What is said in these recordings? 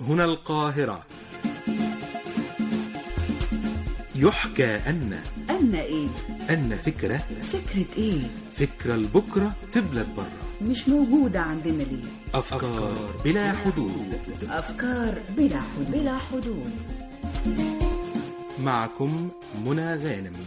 هنا القاهرة يحكى أن أن إيه؟ أن فكرة فكرة إيه؟ فكرة لبكرة في بلاد برة مش موجودة عندنا ليه؟ أفكار بلا حدود أفكار بلا حدود بلا حدود معكم منى غانم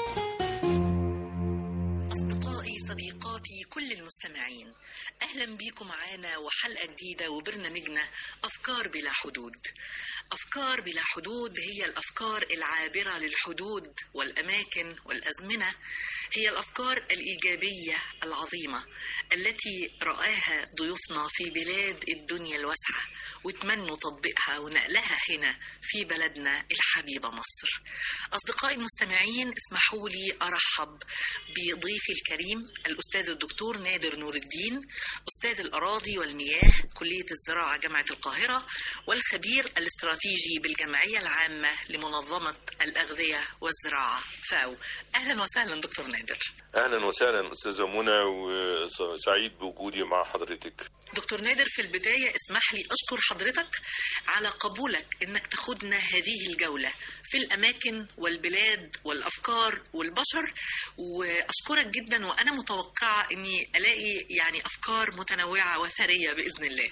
أصدقائي صديقاتي كل المستمعين أهلا بيكم معانا وحلقة جديدة وبرنامجنا أفكار بلا حدود أفكار بلا حدود هي الأفكار العابرة للحدود والأماكن والأزمنة هي الأفكار الإيجابية العظيمة التي رآها ضيوفنا في بلاد الدنيا الواسعة وتمنوا تطبيقها ونقلها هنا في بلدنا الحبيبة مصر أصدقائي المستمعين اسمحوا لي أرحب بضيفي الكريم الأستاذ الدكتور نادر نور الدين أستاذ الأراضي والمياه كلية الزراعة جامعة القاهرة والخبير الاستراتيجي بالجمعية العامة لمنظمة الأغذية والزراعة فاو أهلا وسهلا دكتور نادر اهلا وسهلا استاذه منى وسعيد بوجودي مع حضرتك دكتور نادر في البداية اسمح لي أشكر حضرتك على قبولك إنك تاخدنا هذه الجولة في الأماكن والبلاد والأفكار والبشر وأشكرك جدا وأنا متوقعة إني ألاقي يعني أفكار متنوعة وثرية بإذن الله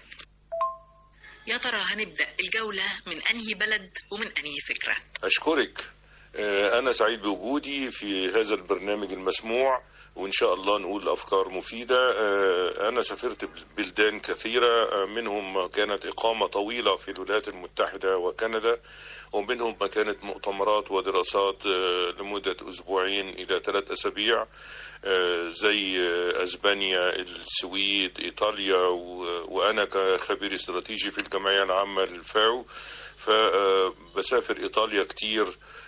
يا ترى هنبدأ الجولة من أنهي بلد ومن أنهي فكرة اشكرك آه، انا سعيد بوجودي في هذا البرنامج المسموع وان شاء الله نقول افكار مفيده آه، انا سافرت بلدان كثيره آه، منهم كانت اقامه طويله في الولايات المتحده وكندا ومنهم ما كانت مؤتمرات ودراسات آه، لمده اسبوعين الى ثلاث اسابيع آه، زي آه، اسبانيا السويد ايطاليا و- وانا كخبير استراتيجي في الجمعيه العامه للفاو فبسافر ايطاليا كتير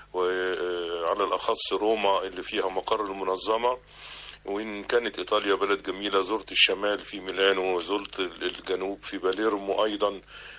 وعلى الاخص روما اللي فيها مقر المنظمه وإن كانت إيطاليا بلد جميلة زرت الشمال في ميلانو وزرت الجنوب في باليرمو أيضا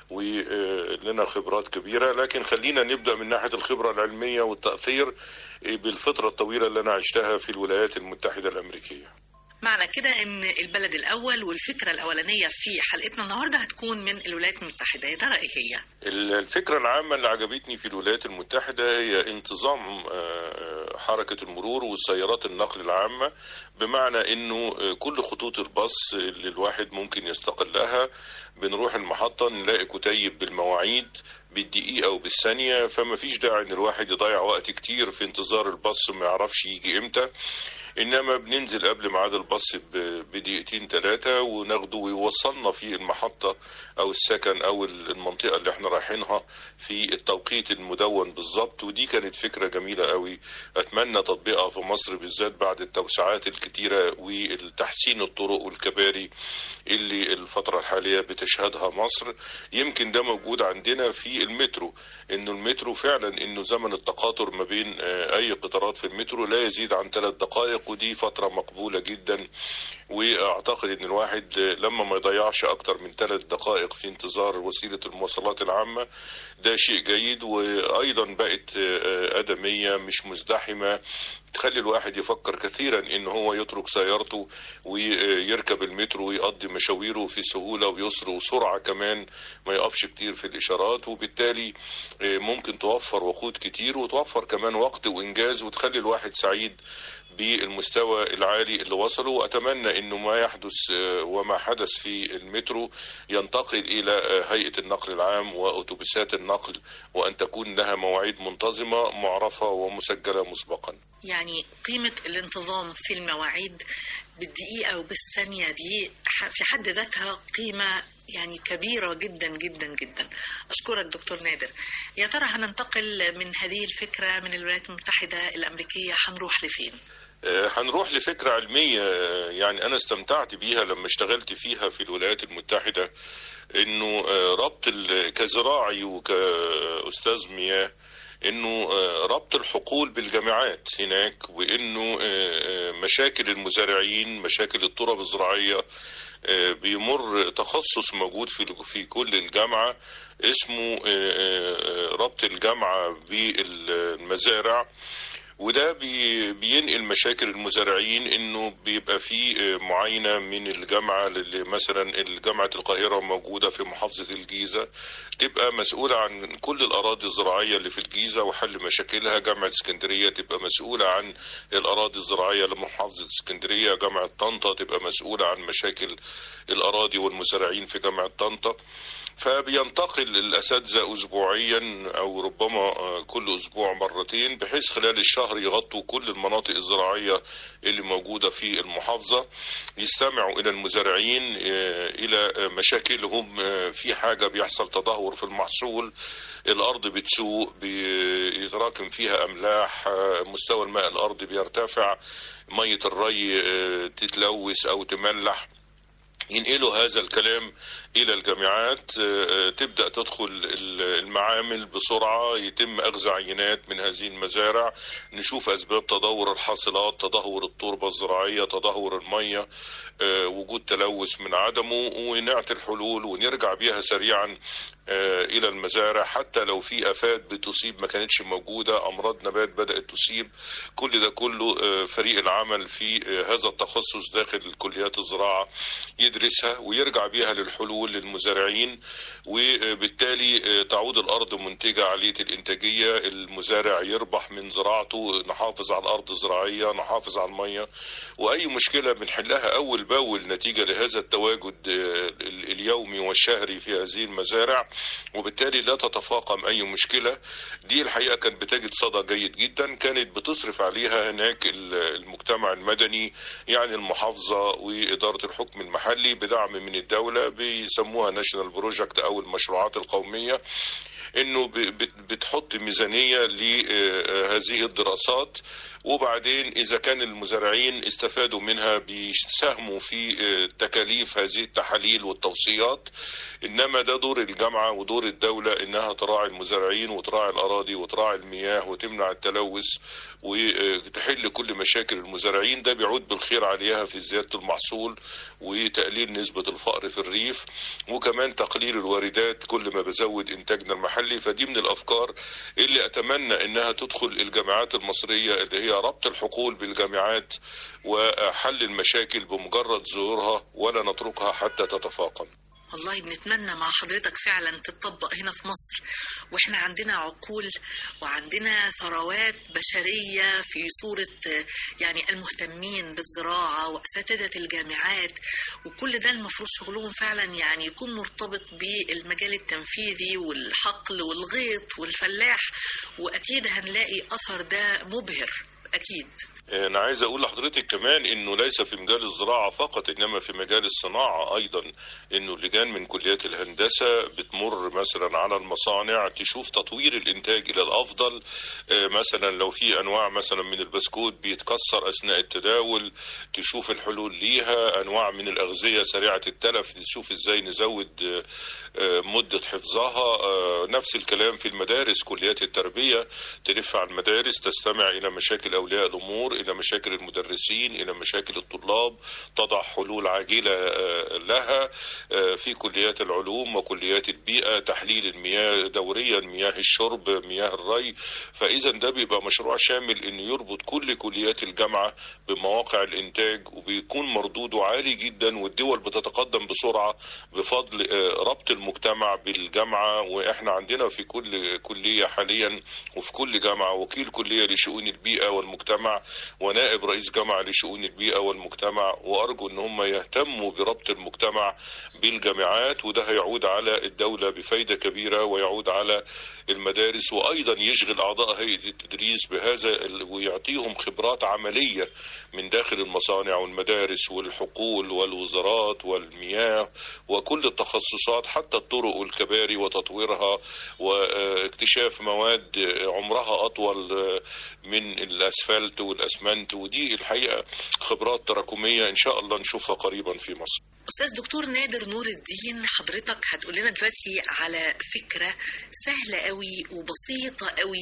ولنا خبرات كبيرة لكن خلينا نبدأ من ناحية الخبرة العلمية والتأثير بالفترة الطويلة اللي أنا عشتها في الولايات المتحدة الأمريكية معنى كده ان البلد الاول والفكره الاولانيه في حلقتنا النهارده هتكون من الولايات المتحده يا ترى ايه هي الفكرة العامة اللي عجبتني في الولايات المتحدة هي انتظام آه، حركة المرور والسيارات النقل العامة بمعنى انه آه، كل خطوط الباص اللي الواحد ممكن يستقلها بنروح المحطة نلاقي كتيب بالمواعيد بالدقيقة وبالثانية فما فيش داعي ان الواحد يضيع وقت كتير في انتظار الباص ما يعرفش يجي امتى انما بننزل قبل ميعاد الباص ب- بدقيقتين ثلاثة وناخده ويوصلنا في المحطة او السكن او المنطقة اللي احنا رايحينها في التوقيت المدون بالظبط ودي كانت فكرة جميلة قوي اتمنى تطبيقها في مصر بالذات بعد التوسعات الكتيرة والتحسين الطرق والكباري اللي الفترة الحالية بتشهدها مصر يمكن ده موجود عندنا في المترو انه المترو فعلا انه زمن التقاطر ما بين آه، اي قطارات في المترو لا يزيد عن ثلاث دقائق ودي فترة مقبولة جدا واعتقد ان الواحد آه، لما ما يضيعش اكتر من ثلاث دقائق في انتظار وسيلة المواصلات العامة ده شيء جيد وايضا بقت آه، ادمية مش مزدحمة تخلي الواحد يفكر كثيرا ان هو يترك سيارته ويركب المترو ويقضي مشاويره في سهولة ويسر وسرعة كمان ما يقفش كتير في الاشارات وبالتالي آه، ممكن توفر وقود كتير وتوفر كمان وقت وانجاز وتخلي الواحد سعيد بالمستوى العالي اللي وصله واتمنى انه ما يحدث آه، وما حدث في المترو ينتقل الى آه، هيئه النقل العام واتوبيسات النقل وان تكون لها مواعيد منتظمه معرفه ومسجله مسبقا. يعني قيمه الانتظام في المواعيد بالدقيقه وبالثانيه دي ح- في حد ذاتها قيمه يعني كبيره جدا جدا جدا اشكرك دكتور نادر يا ترى هننتقل من هذه الفكره من الولايات المتحده الامريكيه هنروح لفين آه، هنروح لفكرة علمية آه، يعني أنا استمتعت بيها لما اشتغلت فيها في الولايات المتحدة إنه آه، ربط ال- كزراعي وكأستاذ مياه إنه آه، ربط الحقول بالجامعات هناك وإنه آه، آه، مشاكل المزارعين مشاكل التراب الزراعية آه، بيمر تخصص موجود في في كل الجامعة اسمه آه، آه، ربط الجامعة بالمزارع وده بي- بينقل مشاكل المزارعين انه بيبقى في معاينه من الجامعه اللي مثلا جامعه القاهره موجوده في محافظه الجيزه تبقى مسؤوله عن كل الاراضي الزراعيه اللي في الجيزه وحل مشاكلها جامعه اسكندريه تبقى مسؤوله عن الاراضي الزراعيه لمحافظه اسكندريه جامعه طنطا تبقى مسؤوله عن مشاكل الاراضي والمزارعين في جامعه طنطا فبينتقل الأساتذة أسبوعيا أو ربما آه، كل أسبوع مرتين بحيث خلال الشهر يغطوا كل المناطق الزراعية اللي موجودة في المحافظة يستمعوا إلى المزارعين آه، إلى آه، مشاكلهم آه، في حاجة بيحصل تدهور في المحصول الأرض بتسوء بيتراكم فيها أملاح آه، مستوى الماء الأرضي بيرتفع مية الري آه، تتلوث أو تملح ينقلوا هذا الكلام الى الجامعات آه، تبدا تدخل ال- المعامل بسرعه يتم اخذ عينات من هذه المزارع نشوف اسباب تدهور الحاصلات تدهور التربه الزراعيه تدهور الميه آه، وجود تلوث من عدمه ونعطي الحلول ونرجع بيها سريعا آه، الى المزارع حتى لو في افات بتصيب ما كانتش موجوده امراض نبات بدات تصيب كل ده كله آه، فريق العمل في آه، هذا التخصص داخل كليات الزراعه يدرسها ويرجع بيها للحلول للمزارعين وبالتالي آه، تعود الارض منتجه عاليه الانتاجيه المزارع يربح من زراعته نحافظ على الارض الزراعيه نحافظ على الميه واي مشكله بنحلها اول باول نتيجه لهذا التواجد آه، ال- اليومي والشهري في هذه المزارع وبالتالي لا تتفاقم اي مشكله دي الحقيقه كانت بتجد صدى جيد جدا كانت بتصرف عليها هناك ال- المجتمع المدني يعني المحافظه واداره الحكم المحلي بدعم من الدوله بيسموها ناشونال بروجكت او المشروعات القوميه انه ب- بت- بتحط ميزانيه لهذه الدراسات وبعدين اذا كان المزارعين استفادوا منها بيساهموا في آه، تكاليف هذه التحاليل والتوصيات انما ده دور الجامعه ودور الدوله انها تراعي المزارعين وتراعي الاراضي وتراعي المياه وتمنع التلوث وتحل كل مشاكل المزارعين ده بيعود بالخير عليها في زياده المحصول وتقليل نسبه الفقر في الريف وكمان تقليل الواردات كل ما بزود انتاجنا المحلي فدي من الافكار اللي اتمنى انها تدخل الجامعات المصريه اللي هي ربط الحقول بالجامعات وحل المشاكل بمجرد ظهورها ولا نتركها حتى تتفاقم والله بنتمنى مع حضرتك فعلا تتطبق هنا في مصر واحنا عندنا عقول وعندنا ثروات بشرية في صورة آه، يعني المهتمين بالزراعة وأساتذة الجامعات وكل ده المفروض شغلهم فعلا يعني يكون مرتبط بالمجال التنفيذي والحقل والغيط والفلاح وأكيد هنلاقي أثر ده مبهر أكيد أنا عايز أقول لحضرتك كمان إنه ليس في مجال الزراعة فقط إنما في مجال الصناعة أيضا إنه اللجان من كليات الهندسة بتمر مثلا على المصانع تشوف تطوير الإنتاج إلى الأفضل آه، مثلا لو في أنواع مثلا من البسكوت بيتكسر أثناء التداول تشوف الحلول ليها أنواع من الأغذية سريعة التلف تشوف إزاي نزود آه، آه، مدة حفظها آه، نفس الكلام في المدارس كليات التربية تلف على المدارس تستمع إلى مشاكل أولياء الأمور إلى مشاكل المدرسين إلى مشاكل الطلاب تضع حلول عاجلة آه، لها آه، في كليات العلوم وكليات البيئة تحليل المياه دوريا مياه الشرب مياه الري فإذا ده بيبقى مشروع شامل إنه يربط كل كليات الجامعة بمواقع الإنتاج وبيكون مردوده عالي جدا والدول بتتقدم بسرعة بفضل آه، ربط المجتمع بالجامعة وإحنا عندنا في كل كلية حاليا وفي كل جامعة وكيل كلية لشؤون البيئة والمجتمع ونائب رئيس جامعة لشؤون البيئة والمجتمع وأرجو إن هم يهتموا بربط المجتمع بالجامعات وده هيعود على الدولة بفايدة كبيرة ويعود على المدارس وأيضا يشغل أعضاء هيئة التدريس بهذا ال- ويعطيهم خبرات عملية من داخل المصانع والمدارس والحقول والوزارات والمياه وكل التخصصات حتى الطرق والكباري وتطويرها واكتشاف مواد عمرها أطول من الأسفلت والأسمنت ودي الحقيقة خبرات تراكمية إن شاء الله نشوفها قريبا في مصر أستاذ دكتور نادر نور الدين حضرتك هتقول لنا دلوقتي على فكرة سهلة قوي وبسيطة قوي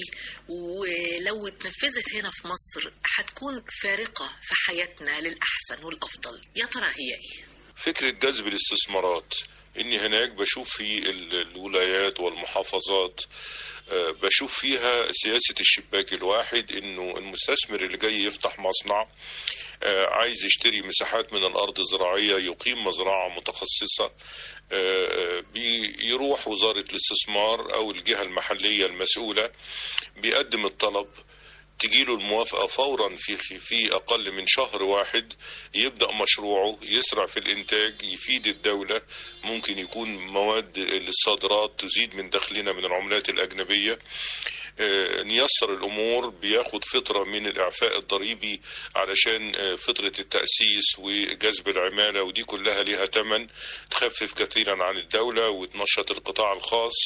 ولو اتنفذت هنا في مصر هتكون فارقة في حياتنا للأحسن والأفضل يا ترى هي إيه؟ فكرة جذب الاستثمارات اني هناك بشوف في ال- الولايات والمحافظات آه، بشوف فيها سياسة الشباك الواحد انه المستثمر اللي جاي يفتح مصنع آه، عايز يشتري مساحات من الارض الزراعية يقيم مزرعة متخصصة آه، بيروح وزارة الاستثمار او الجهة المحلية المسؤولة بيقدم الطلب تجيله الموافقة فورا في في أقل من شهر واحد يبدأ مشروعه يسرع في الإنتاج يفيد الدولة ممكن يكون مواد للصادرات تزيد من دخلنا من العملات الأجنبية آه، نيسر الأمور بياخد فترة من الإعفاء الضريبي علشان آه، فترة التأسيس وجذب العمالة ودي كلها ليها تمن تخفف كثيرا عن الدولة وتنشط القطاع الخاص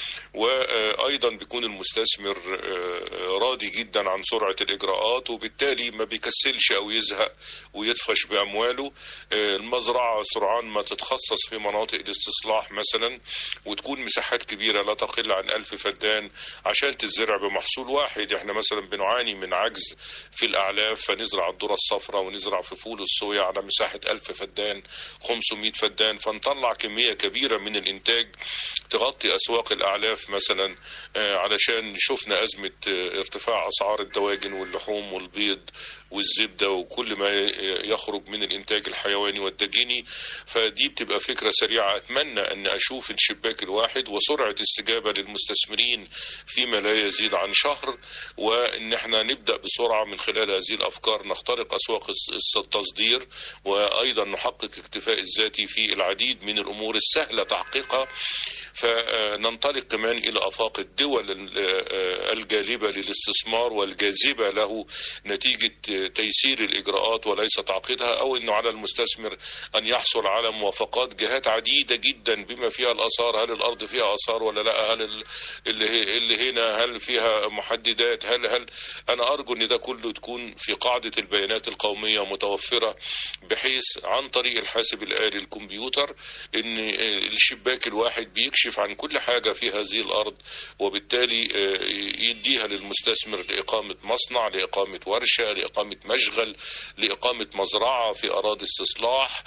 وأيضا بيكون المستثمر آه، راضي جدا عن سرعة الإجراءات وبالتالي ما بيكسلش أو يزهق ويدفش بأمواله آه، المزرعة سرعان ما تتخصص في مناطق الاستصلاح مثلا وتكون مساحات كبيرة لا تقل عن ألف فدان عشان تزرع بمحصول واحد احنا مثلا بنعاني من عجز في الأعلاف فنزرع الذرة الصفراء ونزرع في فول الصويا على مساحة ألف فدان 500 فدان فنطلع كمية كبيرة من الإنتاج تغطي أسواق الأعلاف مثلا آه، علشان شفنا أزمة آه، ارتفاع أسعار الدواجن واللحوم والبيض والزبدة وكل ما ي- يخرج من الإنتاج الحيواني والدجيني فدي بتبقى فكرة سريعة أتمنى أن أشوف الشباك الواحد وسرعة استجابة للمستثمرين فيما لا يزيد عن شهر وأن احنا نبدأ بسرعة من خلال هذه الأفكار نخترق أسواق الس- الس- التصدير وأيضا نحقق الاكتفاء الذاتي في العديد من الأمور السهلة تحقيقها فننطلق كمان إلى آفاق الدول ال- آه، الجالبة للاستثمار والجاذبة له نتيجة تيسير الإجراءات وليس تعقيدها أو أنه على المستثمر أن يحصل على موافقات جهات عديدة جدا بما فيها الآثار هل الأرض فيها آثار ولا لا هل ال- اللي, هي- اللي هنا هل فيها محددات هل هل أنا أرجو أن ده كله تكون في قاعدة البيانات القومية متوفرة بحيث عن طريق الحاسب الآلي الكمبيوتر أن الشباك الواحد بيكشف عن كل حاجة في هذه الأرض وبالتالي آه، يديها للمستثمر لإقامة مصنع لإقامة ورشة لإقامة مشغل لإقامة مزرعة في أراضي استصلاح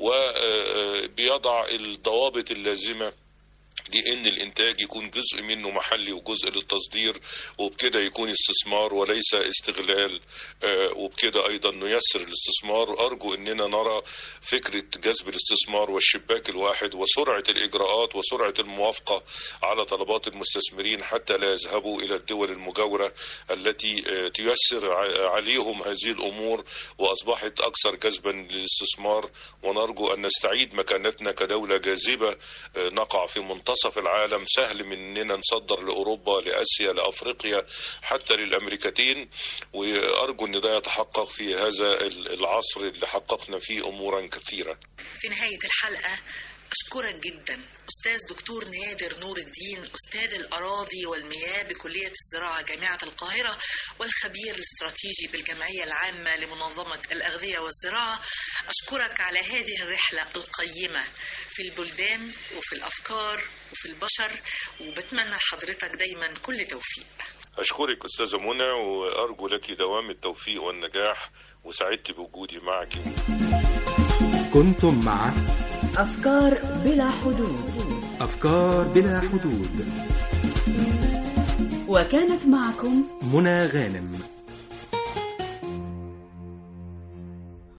وبيضع الضوابط اللازمة لان الانتاج يكون جزء منه محلي وجزء للتصدير وبكده يكون استثمار وليس استغلال آه، وبكده ايضا نيسر الاستثمار ارجو اننا نرى فكره جذب الاستثمار والشباك الواحد وسرعه الاجراءات وسرعه الموافقه على طلبات المستثمرين حتى لا يذهبوا الى الدول المجاوره التي آه، تيسر ع- عليهم هذه الامور واصبحت اكثر جذبا للاستثمار ونرجو ان نستعيد مكانتنا كدوله جاذبه آه، نقع في منتصف العالم سهل مننا نصدر لاوروبا لاسيا لافريقيا حتى للامريكتين وارجو ان ده يتحقق في هذا العصر اللي حققنا فيه امورا كثيره في نهاية الحلقة أشكرك جدا أستاذ دكتور نادر نور الدين أستاذ الأراضي والمياه بكلية الزراعة جامعة القاهرة والخبير الاستراتيجي بالجمعية العامة لمنظمة الأغذية والزراعة أشكرك على هذه الرحلة القيمة في البلدان وفي الأفكار وفي البشر وبتمنى لحضرتك دايما كل توفيق اشكرك استاذه منى وارجو لك دوام التوفيق والنجاح وسعدت بوجودي معك كنتم مع أفكار بلا حدود أفكار بلا حدود وكانت معكم منى غانم